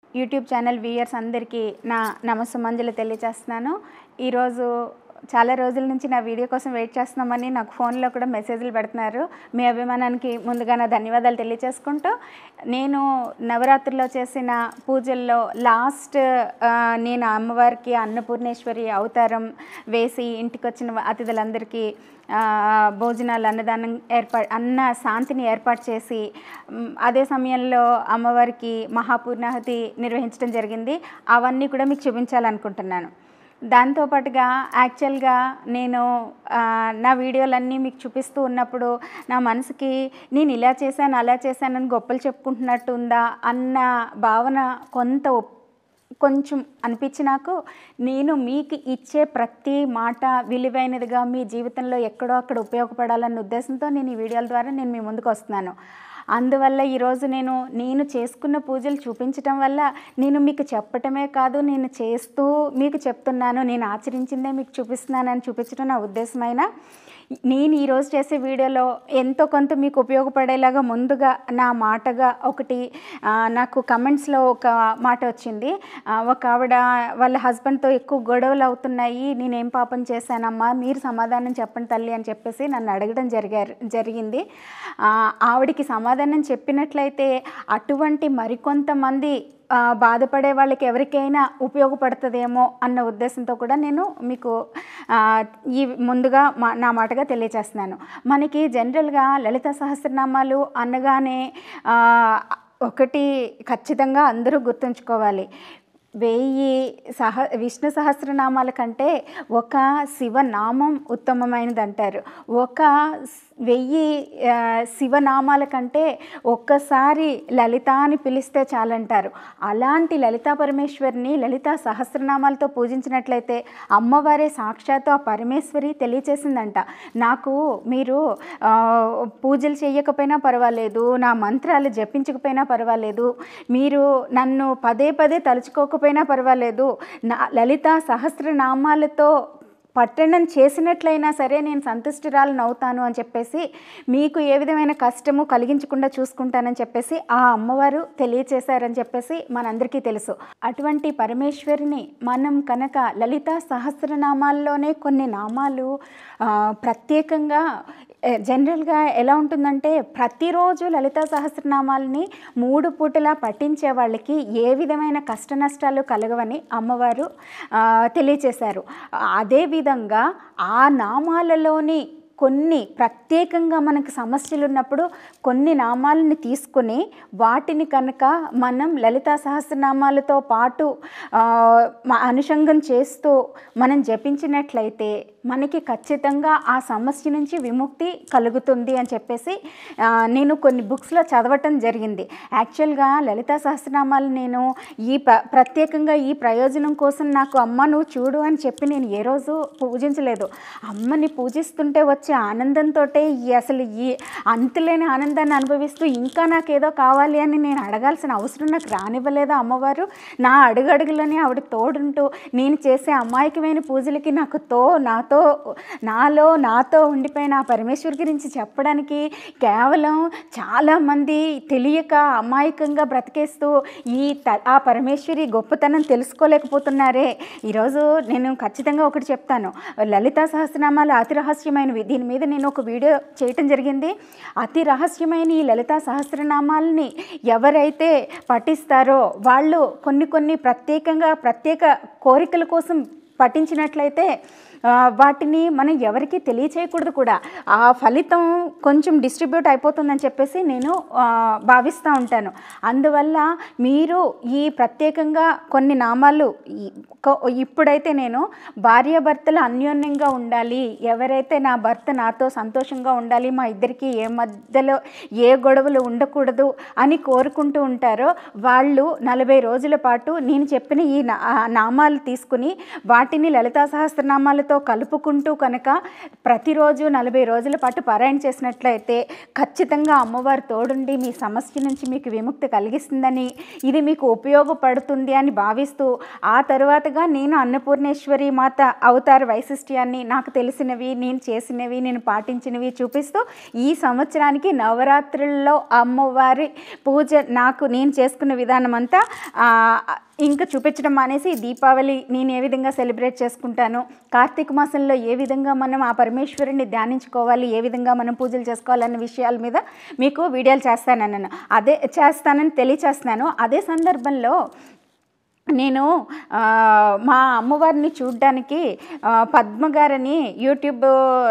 YouTube channel viewers అందరికీ నా నమస్సుమంజలు తెలియజేస్తున్నాను ఈరోజు చాలా రోజుల నుంచి నా వీడియో కోసం వెయిట్ చేస్తున్నామని నాకు ఫోన్లో కూడా మెసేజ్లు పెడుతున్నారు మీ అభిమానానికి ముందుగా నా ధన్యవాదాలు తెలియజేసుకుంటూ నేను నవరాత్రిలో చేసిన పూజల్లో లాస్ట్ ఆ, నేను అమ్మవారికి అన్నపూర్ణేశ్వరి అవతారం వేసి ఇంటికి వచ్చిన అతిథులందరికీ ఆ, భోజనాలు అన్నదానం ఏర్పా అన్న శాంతిని ఏర్పాటు చేసి మ్, అదే సమయంలో అమ్మవారికి మహాపూర్ణాహతి నిర్వహించడం జరిగింది అవన్నీ కూడా మీకు చూపించాలనుకుంటున్నాను దాంతోపాటుగా యాక్చువల్గా నేను ఆ, నా వీడియోలన్నీ మీకు చూపిస్తూ ఉన్నప్పుడు నా మనసుకి నేను ఇలా చేశాను అలా చేశానని గొప్పలు చెప్పుకుంటున్నట్టు ఉందా అన్న భావన కొంత ఒప్- కొంచెం అనిపించి నాకు నేను మీకు ఇచ్చే ప్రతి మాట విలువైనదిగా మీ జీవితంలో ఎక్కడో అక్కడ ఉపయోగపడాలన్న ఉద్దేశంతో నేను ఈ వీడియోల ద్వారా నేను మీ ముందుకు వస్తున్నాను అందువల్ల ఈరోజు నేను నేను చేసుకున్న పూజలు చూపించటం వల్ల నేను మీకు చెప్పటమే కాదు నేను చేస్తూ మీకు చెప్తున్నాను నేను ఆచరించిందే మీకు చూపిస్తున్నానని చూపించడం నా ఉద్దేశమైన నేను ఈరోజు చేసే వీడియోలో ఎంతో కొంత మీకు ఉపయోగపడేలాగా ముందుగా నా మాటగా ఒకటి ఆ, నాకు కమెంట్స్లో ఒక మాట వచ్చింది ఆ, ఒక ఆవిడ వాళ్ళ హస్బెండ్తో ఎక్కువ గొడవలు అవుతున్నాయి నేనేం పాపం చేశానమ్మా మీరు సమాధానం చెప్పండి తల్లి అని చెప్పేసి నన్ను అడగడం జరిగారు జరిగింది ఆ, ఆవిడికి సమాధానం చెప్పినట్లయితే అటువంటి మరికొంతమంది ఆ, బాధపడే వాళ్ళకి ఎవరికైనా ఉపయోగపడుతుందేమో అన్న ఉద్దేశంతో కూడా నేను మీకు ఆ, ఈ ముందుగా మా నా మాటగా తెలియచేస్తున్నాను మనకి జనరల్గా లలిత సహస్రనామాలు అనగానే ఆ, ఒకటి ఖచ్చితంగా అందరూ గుర్తుంచుకోవాలి వెయ్యి సహ విష్ణు సహస్రనామాల కంటే ఒక శివనామం ఉత్తమమైనది అంటారు ఒక స్- వెయ్యి ఆ, శివనామాల కంటే ఒక్కసారి లలిత అని పిలిస్తే చాలంటారు అలాంటి లలితా పరమేశ్వరిని లలిత సహస్రనామాలతో పూజించినట్లయితే అమ్మవారే సాక్షాత్తు ఆ పరమేశ్వరి తెలియచేసిందంట నాకు మీరు ఆ, పూజలు చేయకపోయినా పర్వాలేదు నా మంత్రాలు జపించకపోయినా పర్వాలేదు మీరు నన్ను పదే పదే తలుచుకోకపోయినా పర్వాలేదు నా లలిత సహస్రనామాలతో పట్టణం చేసినట్లయినా సరే నేను సంతుష్టురాలను అవుతాను అని చెప్పేసి మీకు ఏ విధమైన కష్టము కలిగించకుండా చూసుకుంటానని చెప్పేసి ఆ అమ్మవారు తెలియచేశారని చెప్పేసి మనందరికీ తెలుసు అటువంటి పరమేశ్వరిని మనం కనుక లలిత సహస్రనామాల్లోనే కొన్ని నామాలు ఆ, ప్రత్యేకంగా ఏ, జనరల్గా ఎలా ఉంటుందంటే ప్రతిరోజు లలిత సహస్రనామాలని మూడు పూటలా పఠించే వాళ్ళకి ఏ విధమైన కష్ట నష్టాలు కలగవని అమ్మవారు ఆ, తెలియచేశారు అదేవిధంగా ఆ నామాలలోని కొన్ని ప్రత్యేకంగా మనకు సమస్యలు ఉన్నప్పుడు కొన్ని నామాలని తీసుకుని వాటిని కనుక మనం లలితా సహస్రనామాలతో పాటు ఆ, మ- అనుషంగం చేస్తూ మనం జపించినట్లయితే మనకి ఖచ్చితంగా ఆ సమస్య నుంచి విముక్తి కలుగుతుంది అని చెప్పేసి ఆ, నేను కొన్ని బుక్స్లో చదవటం జరిగింది యాక్చువల్గా లలితా సహస్రనామాలు నేను ఈ ప్ర ప్రత్యేకంగా ఈ ప్రయోజనం కోసం నాకు అమ్మ నువ్వు చూడు అని చెప్పి నేను ఏ రోజు పూజించలేదు అమ్మని పూజిస్తుంటే వచ్చే ఆనందంతో ఈ అసలు ఈ అంతులేని ఆనందాన్ని అనుభవిస్తూ ఇంకా నాకేదో కావాలి అని నేను అడగాల్సిన అవసరం నాకు రానివ్వలేదు అమ్మవారు నా అడుగడుగులని ఆవిడ తోడుంటూ నేను చేసే అమాయకమైన పూజలకి నాకు తో నాతో నాలో నాతో ఉండిపోయిన ఆ పరమేశ్వరి గురించి చెప్పడానికి కేవలం చాలామంది తెలియక అమాయకంగా బ్రతికేస్తూ ఈ త- ఆ పరమేశ్వరి గొప్పతనం తెలుసుకోలేకపోతున్నారే ఈరోజు నేను ఖచ్చితంగా ఒకటి చెప్తాను లలితా సహస్రనామాలు అతి రహస్యమైనవి దీని మీద నేను ఒక వీడియో చేయటం జరిగింది అతి రహస్యమైన ఈ లలితా సహస్రనామాలని ఎవరైతే పఠిస్తారో వాళ్ళు కొన్ని కొన్ని ప్రత్యేకంగా ప్రత్యేక కోరికల కోసం పఠించినట్లయితే ఆ, వాటిని మనం ఎవరికి తెలియచేయకూడదు కూడా ఆ ఫలితం కొంచెం డిస్ట్రిబ్యూట్ అయిపోతుందని చెప్పేసి నేను ఆ, భావిస్తూ ఉంటాను అందువల్ల మీరు ఈ ప్రత్యేకంగా కొన్ని నామాలు ఈ- కొ- ఇప్పుడైతే నేను భార్యాభర్తలు అన్యోన్యంగా ఉండాలి ఎవరైతే నా భర్త నాతో సంతోషంగా ఉండాలి మా ఇద్దరికి ఏ మధ్యలో ఏ గొడవలు ఉండకూడదు అని కోరుకుంటూ ఉంటారో వాళ్ళు నలభై రోజుల పాటు నేను చెప్పిన ఈ నా- ఆ నామాలు తీసుకుని వాటిని లలితా సహస్రనామాలతో అమ్మవారితో కలుపుకుంటూ కనుక ప్రతిరోజు నలభై రోజుల పాటు పారాయణ చేసినట్లయితే ఖచ్చితంగా అమ్మవారు తోడుండి మీ సమస్య నుంచి మీకు విముక్తి కలిగిస్తుందని ఇది మీకు ఉపయోగపడుతుంది అని భావిస్తూ ఆ తరువాతగా నేను అన్నపూర్ణేశ్వరి మాత అవతార వైశిష్ట్యాన్ని నాకు తెలిసినవి నేను చేసినవి నేను పాటించినవి చూపిస్తూ ఈ సంవత్సరానికి నవరాత్రుల్లో అమ్మవారి పూజ నాకు నేను చేసుకున్న విధానం అంతా ఆ, ఇంకా చూపించడం మానేసి దీపావళి నేను ఏ విధంగా సెలబ్రేట్ చేసుకుంటాను కార్తీక మాసంలో ఏ విధంగా మనం ఆ పరమేశ్వరుని ధ్యానించుకోవాలి ఏ విధంగా మనం పూజలు చేసుకోవాలన్న విషయాల మీద మీకు వీడియోలు చేస్తానన్నాను అదే చేస్తానని తెలియచేస్తున్నాను అదే సందర్భంలో నేను ఆ, మా అమ్మవారిని చూడ్డానికి ఆ, పద్మ గారని యూట్యూబ్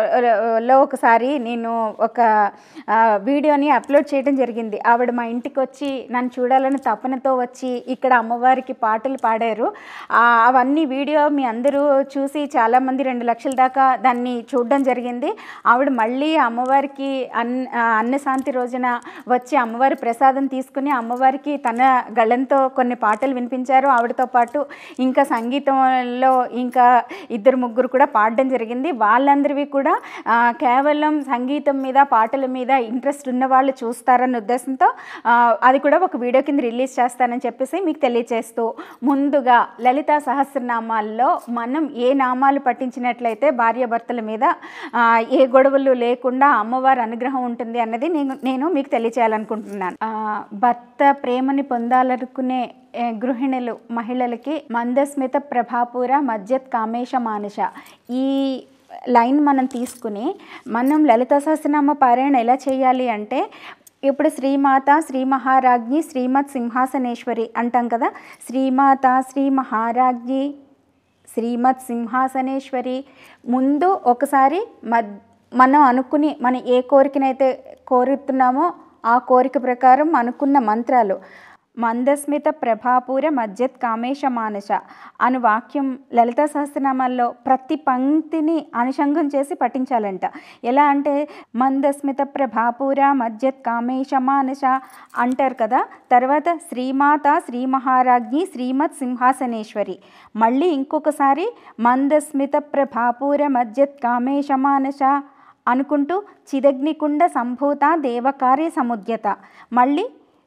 లో ఒకసారి నేను ఒక ఆ, వీడియోని అప్లోడ్ చేయడం జరిగింది ఆవిడ మా ఇంటికి వచ్చి నన్ను చూడాలని తపనతో వచ్చి ఇక్కడ అమ్మవారికి పాటలు పాడారు ఆ, అవన్నీ వీడియో మీ అందరూ చూసి చాలామంది రెండు లక్షల దాకా దాన్ని చూడడం జరిగింది ఆవిడ మళ్ళీ అమ్మవారికి అన్ ఆ, అన్నశాంతి రోజున వచ్చి అమ్మవారి ప్రసాదం తీసుకుని అమ్మవారికి తన గళంతో కొన్ని పాటలు వినిపించారు ఆవిడతో పాటు ఇంకా సంగీతంలో ఇంకా ఇద్దరు ముగ్గురు కూడా పాడడం జరిగింది వాళ్ళందరివి కూడా ఆ, కేవలం సంగీతం మీద పాటల మీద ఇంట్రెస్ట్ ఉన్న వాళ్ళు చూస్తారన్న ఉద్దేశంతో ఆ, అది కూడా ఒక వీడియో కింద రిలీజ్ చేస్తానని చెప్పేసి మీకు తెలియచేస్తూ ముందుగా లలిత సహస్రనామాల్లో మనం ఏ నామాలు పఠించినట్లయితే భార్యాభర్తల మీద ఆ, ఏ గొడవలు లేకుండా అమ్మవారి అనుగ్రహం ఉంటుంది అన్నది నేను నేను మీకు తెలియచేయాలనుకుంటున్నాను ఆ, భర్త ప్రేమని పొందాలనుకునే ఏ, గృహిణులు మహిళలకి మందస్మిత ప్రభాపూర మధ్యత్ కామేశ మానస ఈ లైన్ మనం తీసుకుని మనం లలిత సహస్రనామ పారాయణ ఎలా చేయాలి అంటే ఇప్పుడు శ్రీమాత శ్రీ మహారాజ్ఞి శ్రీమత్ సింహాసనేశ్వరి అంటాం కదా శ్రీమాత శ్రీ మహారాజ్ఞి శ్రీమత్ సింహాసనేశ్వరి ముందు ఒకసారి మద్ మనం అనుకుని మనం ఏ కోరికనైతే కోరుతున్నామో ఆ కోరిక ప్రకారం అనుకున్న మంత్రాలు మందస్మిత ప్రభాపూర మధ్యత్ కామేశ మానస అను వాక్యం లలిత సహస్రనామాల్లో ప్రతి పంక్తిని అనుషంగం చేసి పఠించాలంట ఎలా అంటే మందస్మిత ప్రభాపూర మధ్యత్ కామేశ మానస అంటారు కదా తర్వాత శ్రీమాత శ్రీ మహారాజ్ఞి శ్రీమత్ సింహాసనేశ్వరి మళ్ళీ ఇంకొకసారి మందస్మిత ప్రభాపూర మధ్యత్ కామేశ మానస అనుకుంటూ చిదగ్నికుండ సంభూత దేవకార్య సముద్యత మళ్ళీ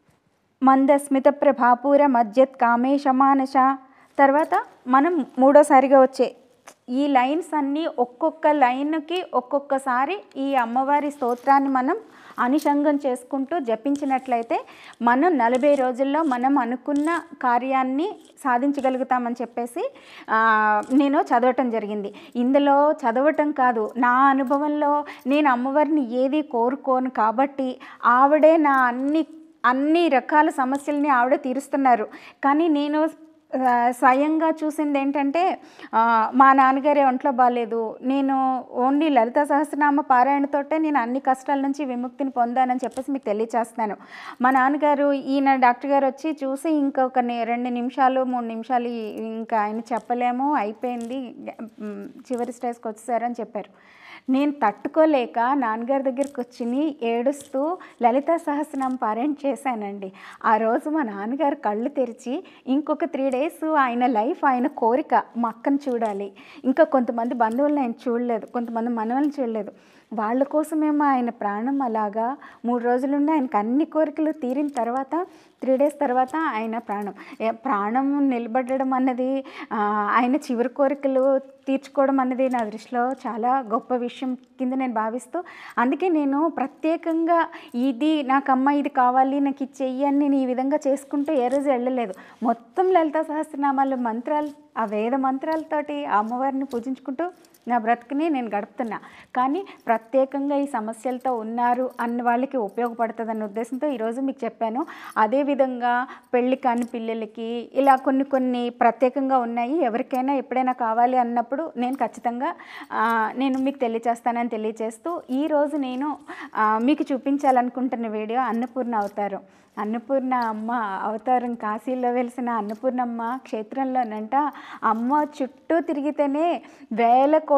మందస్మిత ప్రభాపూర మధ్యత్ కామేశమానస తర్వాత మనం మూడోసారిగా వచ్చే ఈ లైన్స్ అన్నీ ఒక్కొక్క లైన్కి ఒక్కొక్కసారి ఈ అమ్మవారి స్తోత్రాన్ని మనం అనుషంగం చేసుకుంటూ జపించినట్లయితే మనం నలభై రోజుల్లో మనం అనుకున్న కార్యాన్ని సాధించగలుగుతామని చెప్పేసి ఆ, నేను చదవటం జరిగింది ఇందులో చదవటం కాదు నా అనుభవంలో నేను అమ్మవారిని ఏది కోరుకోను కాబట్టి ఆవిడే నా అన్ని అన్ని రకాల సమస్యల్ని ఆవిడ తీరుస్తున్నారు కానీ నేను ఆ, స్వయంగా చూసింది ఏంటంటే ఆ, మా నాన్నగారి ఒంట్లో బాగాలేదు నేను ఓన్లీ లలిత సహస్రనామ పారాయణతోటే నేను అన్ని కష్టాల నుంచి విముక్తిని పొందానని చెప్పేసి మీకు తెలియచేస్తున్నాను మా నాన్నగారు ఈయన డాక్టర్ గారు వచ్చి చూసి ఇంకొక ని- రెండు నిమిషాలు మూడు నిమిషాలు ఈ- ఇంకా ఆయన చెప్పలేము అయిపోయింది మ్, చివరి స్టేజ్కి వచ్చేసారని చెప్పారు నేను తట్టుకోలేక నాన్నగారి దగ్గరికి వచ్చి ఏడుస్తూ లలిత సహస్రనామ పారాయణ చేశానండి ఆ రోజు మా నాన్నగారు కళ్ళు తెరిచి ఇంకొక త్రీ డేస్ ఆయన లైఫ్ ఆయన కోరిక మా అక్కను చూడాలి ఇంకా కొంతమంది బంధువులను ఆయన చూడలేదు కొంతమంది మనవల్ని చూడలేదు వాళ్ళ కోసమేమో ఆయన ప్రాణం అలాగా మూడు రోజులుండి ఆయనకు అన్ని కోరికలు తీరిన తర్వాత త్రీ డేస్ తర్వాత ఆయన ప్రాణం ఏ- ప్రాణం నిలబడడం అన్నది ఆ, ఆయన చివరి కోరికలు తీర్చుకోవడం అన్నది నా దృష్టిలో చాలా గొప్ప విషయం కింద నేను భావిస్తూ అందుకే నేను ప్రత్యేకంగా ఇది నాకు అమ్మ ఇది కావాలి నాకు ఇది చెయ్యి అని నేను ఈ విధంగా చేసుకుంటూ ఏ రోజు వెళ్ళలేదు మొత్తం లలిత సహస్రనామాలు మంత్రాలు ఆ వేద మంత్రాలతోటి ఆ అమ్మవారిని పూజించుకుంటూ నా బ్రతుకుని నేను గడుపుతున్నా కానీ ప్రత్యేకంగా ఈ సమస్యలతో ఉన్నారు అన్న వాళ్ళకి ఉపయోగపడుతుంది అన్న ఉద్దేశంతో ఈరోజు మీకు చెప్పాను అదేవిధంగా పెళ్లి కాని పిల్లలకి ఇలా కొన్ని కొన్ని ప్రత్యేకంగా ఉన్నాయి ఎవరికైనా ఎప్పుడైనా కావాలి అన్నప్పుడు నేను ఖచ్చితంగా ఆ, నేను మీకు తెలియచేస్తానని తెలియచేస్తూ ఈరోజు నేను ఆ, మీకు చూపించాలనుకుంటున్న వీడియో అన్నపూర్ణ అవతారం అన్నపూర్ణ అమ్మ అవతారం కాశీలో వెలిసిన అన్నపూర్ణమ్మ క్షేత్రంలోనంట అమ్మ చుట్టూ తిరిగితేనే వేల కోట్ల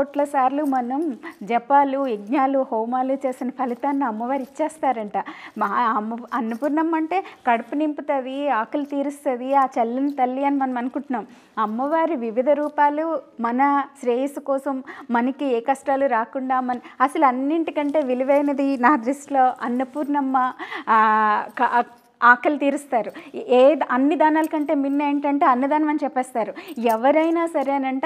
కోట్ల సార్లు మనం జపాలు యజ్ఞాలు హోమాలు చేసిన ఫలితాన్ని అమ్మవారు ఇచ్చేస్తారంట మా అమ్మ అన్నపూర్ణమ్మ అంటే కడుపు నింపుతుంది ఆకలి తీరుస్తుంది ఆ చల్లని తల్లి అని మనం అనుకుంటున్నాం అమ్మవారి వివిధ రూపాలు మన శ్రేయస్సు కోసం మనకి ఏ కష్టాలు రాకుండా మన అసలు అన్నింటికంటే విలువైనది నా దృష్టిలో అన్నపూర్ణమ్మ ఆ, క- ఆకలి తీరుస్తారు ఏ అన్ని దానాల కంటే మిన్న ఏంటంటే అన్నదానం అని చెప్పేస్తారు ఎవరైనా సరేనంట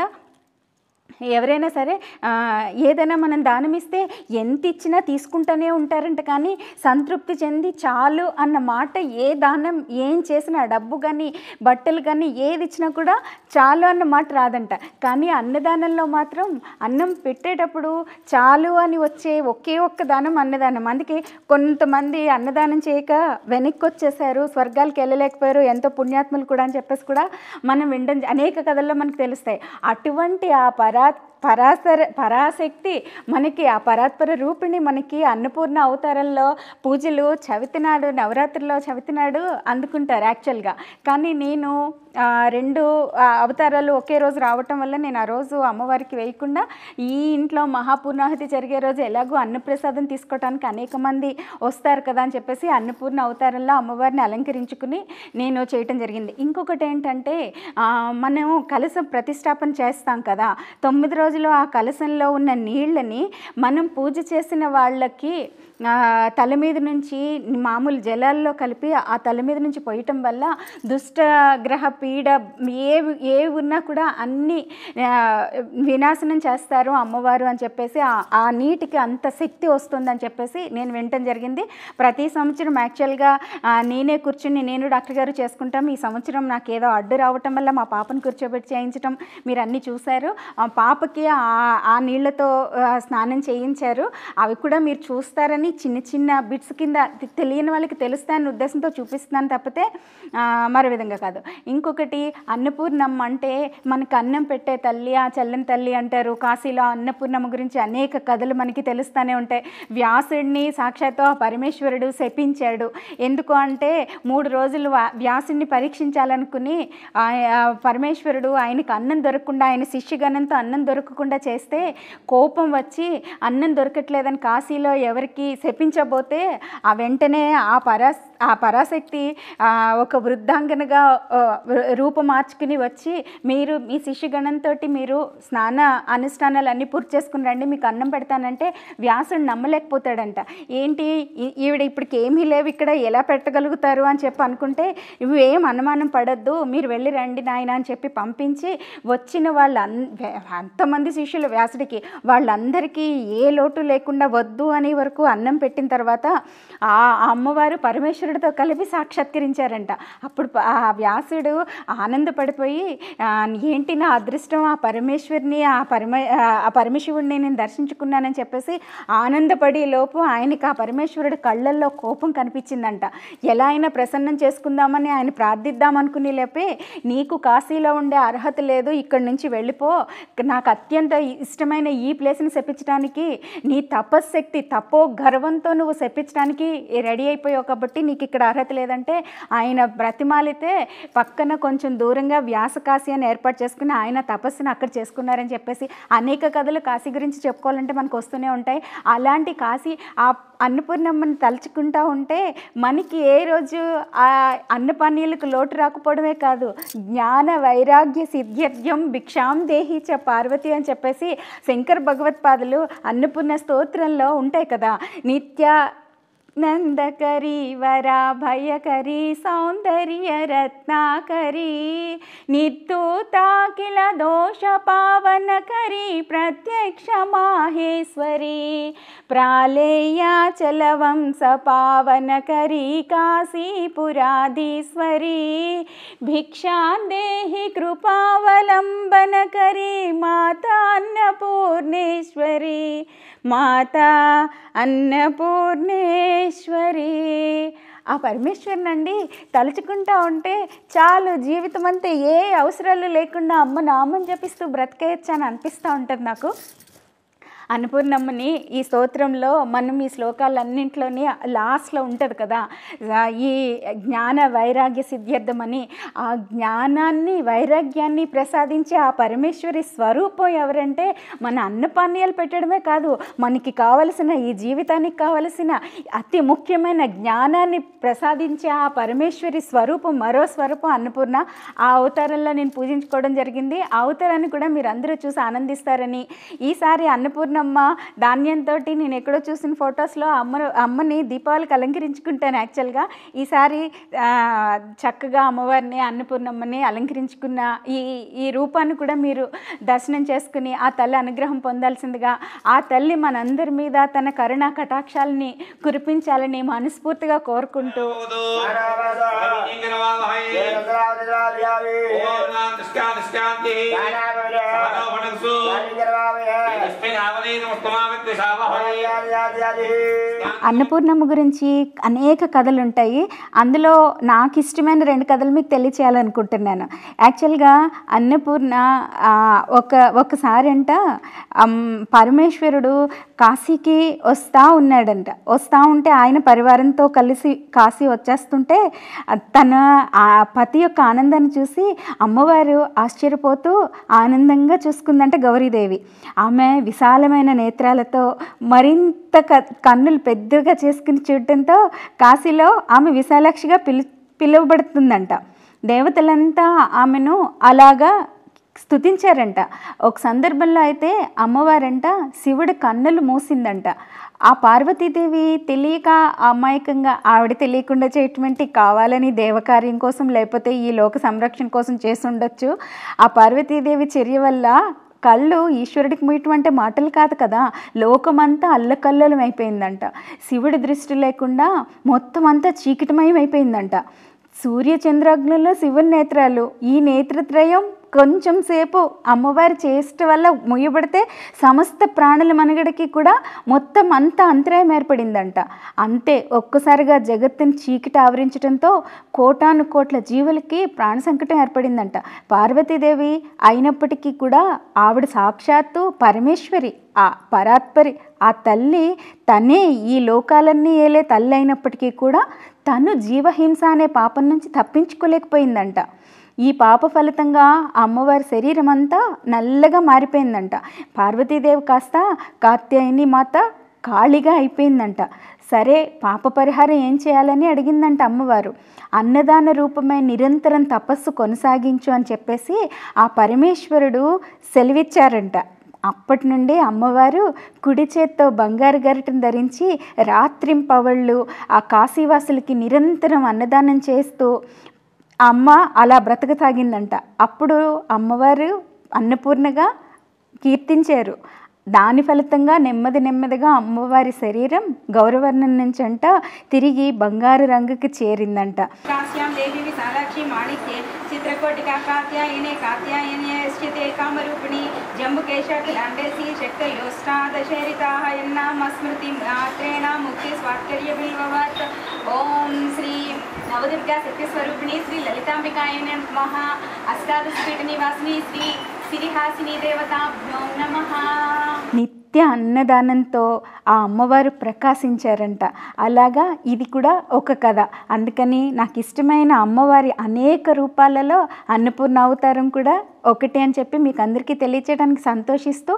ఎవరైనా సరే ఆ, ఏదైనా మనం దానం ఇస్తే ఎంత ఇచ్చినా తీసుకుంటూనే ఉంటారంట కానీ సంతృప్తి చెంది చాలు అన్న మాట ఏ దానం ఏం చేసినా డబ్బు కానీ బట్టలు కానీ ఏది ఇచ్చినా కూడా చాలు అన్న మాట రాదంట కానీ అన్నదానంలో మాత్రం అన్నం పెట్టేటప్పుడు చాలు అని వచ్చే ఒకే ఒక్క దానం అన్నదానం అందుకే కొంతమంది అన్నదానం చేయక వెనక్కి వచ్చేసారు స్వర్గాలకు వెళ్ళలేకపోయారు ఎంతో పుణ్యాత్ములు కూడా అని చెప్పేసి కూడా మనం వినడం అనేక కథల్లో మనకు తెలుస్తాయి అటువంటి ఆ పరా పరాశర పరాశక్తి మనకి ఆ పరాత్పర రూపిణి మనకి అన్నపూర్ణ అవతారంలో పూజలు చవితినాడు నవరాత్రిలో చవితినాడు అందుకుంటారు యాక్చువల్గా కానీ నేను ఆ, రెండు ఆ, అవతారాలు ఒకే రోజు రావటం వల్ల నేను ఆ రోజు అమ్మవారికి వేయకుండా ఈ ఇంట్లో మహాపూర్ణాహుతి జరిగే రోజు ఎలాగో అన్నప్రసాదం తీసుకోవడానికి అనేక మంది వస్తారు కదా అని చెప్పేసి అన్నపూర్ణ అవతారంలో అమ్మవారిని అలంకరించుకుని నేను చేయటం జరిగింది ఇంకొకటి ఏంటంటే ఆ, మనం కలశం ప్రతిష్టాపన చేస్తాం కదా తొమ్మిది రోజులు ఆ కలశంలో ఉన్న నీళ్ళని మనం పూజ చేసిన వాళ్ళకి ఆ, తల మీద నుంచి మామూలు జలాల్లో కలిపి ఆ తల మీద నుంచి పోయటం వల్ల దుష్ట గ్రహ పీడ ఏ ఏ ఉన్నా కూడా అన్ని ఆ, వినాశనం చేస్తారు అమ్మవారు అని చెప్పేసి ఆ- ఆ నీటికి అంత శక్తి వస్తుందని చెప్పేసి నేను వినటం జరిగింది ప్రతి సంవత్సరం యాక్చువల్గా ఆ, నేనే కూర్చుని నేను డాక్టర్ గారు చేసుకుంటాం ఈ సంవత్సరం నాకు ఏదో అడ్డు రావటం వల్ల మా పాపను కూర్చోబెట్టి చేయించటం మీరు అన్నీ చూశారు ఆ పాపకి ఆ- ఆ నీళ్ళతో ఆ, స్నానం చేయించారు అవి కూడా మీరు చూస్తారని చిన్న చిన్న బిట్స్ కింద తె- తెలియని వాళ్ళకి తెలుస్తాయని ఉద్దేశంతో చూపిస్తున్నాను తప్పితే ఆ, మరో విధంగా కాదు ఇంకొకటి అన్నపూర్ణమ్మ అంటే మనకు అన్నం పెట్టే తల్లి ఆ చల్లని తల్లి అంటారు కాశీలో అన్నపూర్ణమ్మ గురించి అనేక కథలు మనకి తెలుస్తూనే ఉంటాయి వ్యాసుడిని సాక్షాత్తు ఆ పరమేశ్వరుడు శపించాడు ఎందుకు అంటే మూడు రోజులు వా- వ్యాసుడిని పరీక్షించాలనుకుని ఆ- ఆ పరమేశ్వరుడు ఆయనకు అన్నం దొరకకుండా ఆయన శిష్యగణంతో అన్నం దొరకకుండా చేస్తే కోపం వచ్చి అన్నం దొరకట్లేదని కాశీలో ఎవరికి శపించబోతే ఆ వెంటనే ఆ పరాస్ ఆ పరాశక్తి ఆ, ఒక వృద్ధాంగనగా ఆ, రూ- రూపం మార్చుకుని వచ్చి మీరు మీ శిష్యగణంతో మీరు స్నాన అనుష్ఠానాలు అన్నీ పూర్తి చేసుకుని రండి మీకు అన్నం పెడతానంటే వ్యాసుడు నమ్మలేకపోతాడంట ఏంటి ఈ- ఈవిడ ఇప్పటికి ఏమీ లేవు ఇక్కడ ఎలా పెట్టగలుగుతారు అని చెప్పి అనుకుంటే ఇవి ఏం అనుమానం పడద్దు మీరు వెళ్ళి రండి నాయన అని చెప్పి పంపించి వచ్చిన వాళ్ళ అంతమంది శిష్యులు వ్యాసుడికి వాళ్ళందరికీ ఏ లోటు లేకుండా వద్దు అని వరకు అన్నం పెట్టిన తర్వాత ఆ ఆ అమ్మవారు పరమేశ్వరుడితో కలిపి సాక్షాత్కరించారంట అప్పుడు ప- ఆ వ్యాసుడు ఆనందపడిపోయి "ఆ, ఏంటి నా అదృష్టం ఆ పరమేశ్వరిని ఆ పరమ ఆ పరమశివుడిని నేను దర్శించుకున్నానని చెప్పేసి ఆనందపడి లోపు ఆయనకి ఆ పరమేశ్వరుడి కళ్ళల్లో కోపం కనిపించిందంట ఎలా అయినా ప్రసన్నం చేసుకుందామని ఆయన ప్రార్థిద్దాం అనుకుని లేపే నీకు కాశీలో ఉండే అర్హత లేదు ఇక్కడి నుంచి వెళ్ళిపో నాకు అత్యంత ఇష్టమైన ఈ ప్లేస్ని శపించడానికి నీ తపశ్శక్తి తపో గర్వంతో నువ్వు శపించడానికి రెడీ అయిపోయావు కాబట్టి నీకు ఇక్కడ అర్హత లేదంటే ఆయన బ్రతిమాలితే పక్కన కొంచెం దూరంగా వ్యాసకాశి అని ఏర్పాటు చేసుకుని ఆయన తపస్సుని అక్కడ చేసుకున్నారని చెప్పేసి అనేక కథలు కాశీ గురించి చెప్పుకోవాలంటే మనకు వస్తూనే ఉంటాయి అలాంటి కాశీ ఆ అన్నపూర్ణమ్మని తలుచుకుంటా ఉంటే మనకి ఏ రోజు ఆ అన్నపానీయులకు లోటు రాకపోవడమే కాదు జ్ఞాన వైరాగ్య సిద్ధ్యర్థ్యం భిక్షాం దేహి చ పార్వతి అని చెప్పేసి శంకర్ భగవత్పాదులు అన్నపూర్ణ స్తోత్రంలో ఉంటాయి కదా నిత్య నందకరి వరాభయకరి సౌందర్య రత్నాకరి నిర్తూతాకిల దోష పావనకరి ప్రత్యక్ష మాహేశ్వరి ప్రాళేయాచల వంశ పావనకరి కాశీపురాధీశ్వరి భిక్షాందేహి కృపావలంబనకరి మాతా అన్నపూర్ణేశ్వరి మాతా అన్నపూర్ణేశ్వరి ఆ పరమేశ్వరుని అండి తలుచుకుంటా ఉంటే చాలు జీవితం అంతా ఏ అవసరాలు లేకుండా అమ్మ నామం జపిస్తూ బ్రతికేయచ్చు అని అనిపిస్తూ ఉంటుంది నాకు అన్నపూర్ణమ్మని ఈ స్తోత్రంలో మనం ఈ శ్లోకాలన్నింటిలోని లాస్ట్లో ఉంటుంది కదా ఆ, ఈ జ్ఞాన వైరాగ్య సిద్ధ్యర్థమని ఆ జ్ఞానాన్ని వైరాగ్యాన్ని ప్రసాదించే ఆ పరమేశ్వరి స్వరూపం ఎవరంటే మన అన్నపానీయాలు పెట్టడమే కాదు మనకి కావలసిన ఈ జీవితానికి కావలసిన అతి ముఖ్యమైన జ్ఞానాన్ని ప్రసాదించే ఆ పరమేశ్వరి స్వరూపం మరో స్వరూపం అన్నపూర్ణ ఆ అవతారంలో నేను పూజించుకోవడం జరిగింది ఆ అవతారాన్ని కూడా మీరు అందరూ చూసి ఆనందిస్తారని ఈసారి అన్నపూర్ణమ్మ ధాన్యంతో నేను ఎక్కడో చూసిన ఫొటోస్లో అమ్మ అమ్మని దీపావళికి అలంకరించుకుంటాను యాక్చువల్గా ఈసారి ఆ, చక్కగా అమ్మవారిని అన్నపూర్ణమ్మని అలంకరించుకున్న ఈ ఈ రూపాన్ని కూడా మీరు దర్శనం చేసుకుని ఆ తల్లి అనుగ్రహం పొందాల్సిందిగా ఆ తల్లి మనందరి మీద తన కరుణా కటాక్షాలని కురిపించాలని మనస్ఫూర్తిగా కోరుకుంటూ అన్నపూర్ణమ్మ గురించి అనేక కథలు ఉంటాయి అందులో నాకు ఇష్టమైన రెండు కథలు మీకు తెలియచేయాలనుకుంటున్నాను యాక్చువల్గా అన్నపూర్ణ ఆ, ఒక ఒకసారి అంట అమ్, పరమేశ్వరుడు కాశీకి వస్తూ ఉన్నాడంట వస్తూ ఉంటే ఆయన పరివారంతో కలిసి కాశీ వచ్చేస్తుంటే ఆ, తన ఆ పతి యొక్క ఆనందాన్ని చూసి అమ్మవారు ఆశ్చర్యపోతూ ఆనందంగా చూసుకుందంట గౌరీదేవి ఆమె విశాలమైన నేత్రాలతో మరింత క కన్నులు పెద్దగా చేసుకుని చూడటంతో కాశీలో ఆమె విశాలాక్షిగా పిలు పిలువబడుతుందంట దేవతలంతా ఆమెను అలాగా స్తుతించారంట ఒక సందర్భంలో అయితే అమ్మవారంట శివుడి కన్నులు మూసిందంట ఆ పార్వతీదేవి తెలియక అమాయకంగా ఆవిడ తెలియకుండా చేయటువంటి కావాలని దేవకార్యం కోసం లేకపోతే ఈ లోక సంరక్షణ కోసం చేసి ఉండొచ్చు ఆ పార్వతీదేవి చర్య వల్ల కళ్ళు ఈశ్వరుడికి మీయటం అంటే మాటలు కాదు కదా లోకమంతా అల్లకల్లోలం అయిపోయిందంట శివుడి దృష్టి లేకుండా మొత్తం అంతా చీకటిమయం అయిపోయిందంట సూర్య చంద్రాగ్నుల్లో శివుని నేత్రాలు ఈ నేత్రత్రయం కొంచెం సేపు అమ్మవారి చేష్ట వల్ల ముయ్యబడితే సమస్త ప్రాణుల మనుగడకి కూడా మొత్తం అంతా అంతరాయం ఏర్పడిందంట అంతే ఒక్కసారిగా జగత్తుని చీకటి ఆవరించడంతో కోటాను కోట్ల జీవులకి ప్రాణ సంకటం ఏర్పడిందంట పార్వతీదేవి అయినప్పటికీ కూడా ఆవిడ సాక్షాత్తు పరమేశ్వరి ఆ పరాత్పరి ఆ తల్లి తనే ఈ లోకాలన్నీ ఏలే తల్లి అయినప్పటికీ కూడా తను జీవహింస అనే పాపం నుంచి తప్పించుకోలేకపోయిందంట ఈ పాప ఫలితంగా ఆ అమ్మవారి శరీరం అంతా నల్లగా మారిపోయిందంట పార్వతీదేవి కాస్త కాత్యాయని మాత ఖాళీగా అయిపోయిందంట సరే పాప పరిహారం ఏం చేయాలని అడిగిందంట అమ్మవారు అన్నదాన రూపమై నిరంతరం తపస్సు కొనసాగించు అని చెప్పేసి ఆ పరమేశ్వరుడు సెలవిచ్చారంట అప్పటి నుండి అమ్మవారు కుడి చేత్తో బంగారు గరిటను ధరించి రాత్రింపవళ్ళు ఆ కాశీవాసులకి నిరంతరం అన్నదానం చేస్తూ అమ్మ అలా బ్రతకసాగిందంట అప్పుడు అమ్మవారు అన్నపూర్ణగా కీర్తించారు దాని ఫలితంగా నెమ్మది నెమ్మదిగా అమ్మవారి శరీరం గౌరవర్ణం నుంచి అంట తిరిగి బంగారు రంగుకి చేరిందంట काश्यां देवी विशालाक्षी माणिक्ये चित्रकोटिका कात्यायने कात्यायने स्थिते कामरूपिणी जम्बुकेशाखिलाण्डेसी शक्तयोष्टादशेरिताः यन्नामस्मृति मात्रेण मुक्ति स्वात्कर्यबिल्ववत् ॐ श्री नवदुर्गा सत्यस्वरूपिणी श्री ललिताम्बिकायै नमः अष्टादशपीठनिवासिनी श्री सिरिहासिनी देवताभ्यो नमः నిత్య అన్నదానంతో ఆ అమ్మవారు ప్రకాశించారంట అలాగా ఇది కూడా ఒక కథ అందుకని నాకు ఇష్టమైన అమ్మవారి అనేక రూపాలలో అన్నపూర్ణ అవతారం కూడా ఒకటి అని చెప్పి మీకు అందరికీ తెలియచేయడానికి సంతోషిస్తూ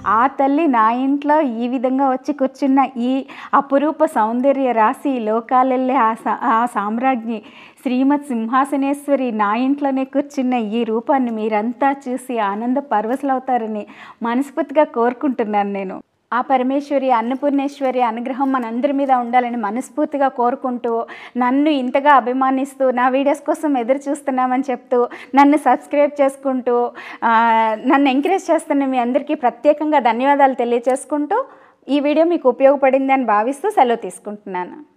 ఆ తల్లి నా ఇంట్లో ఈ విధంగా వచ్చి కూర్చున్న ఈ అపురూప సౌందర్య రాశి లోకాలెళ్ళే ఆ సా ఆ సామ్రాజ్ఞి శ్రీమత్ సింహాసనేశ్వరి నా ఇంట్లోనే కూర్చున్న ఈ రూపాన్ని మీరంతా చూసి ఆనంద పరవశలవుతారని మనస్ఫూర్తిగా కోరుకుంటున్నాను నేను ఆ పరమేశ్వరి అన్నపూర్ణేశ్వరి అనుగ్రహం మనందరి మీద ఉండాలని మనస్ఫూర్తిగా కోరుకుంటూ నన్ను ఇంతగా అభిమానిస్తూ నా వీడియోస్ కోసం ఎదురు చూస్తున్నామని చెప్తూ నన్ను సబ్స్క్రైబ్ చేసుకుంటూ ఆ, నన్ను ఎంకరేజ్ చేస్తున్న మీ అందరికీ ప్రత్యేకంగా ధన్యవాదాలు తెలియజేసుకుంటూ ఈ వీడియో మీకు ఉపయోగపడింది అని భావిస్తూ సెలవు తీసుకుంటున్నాను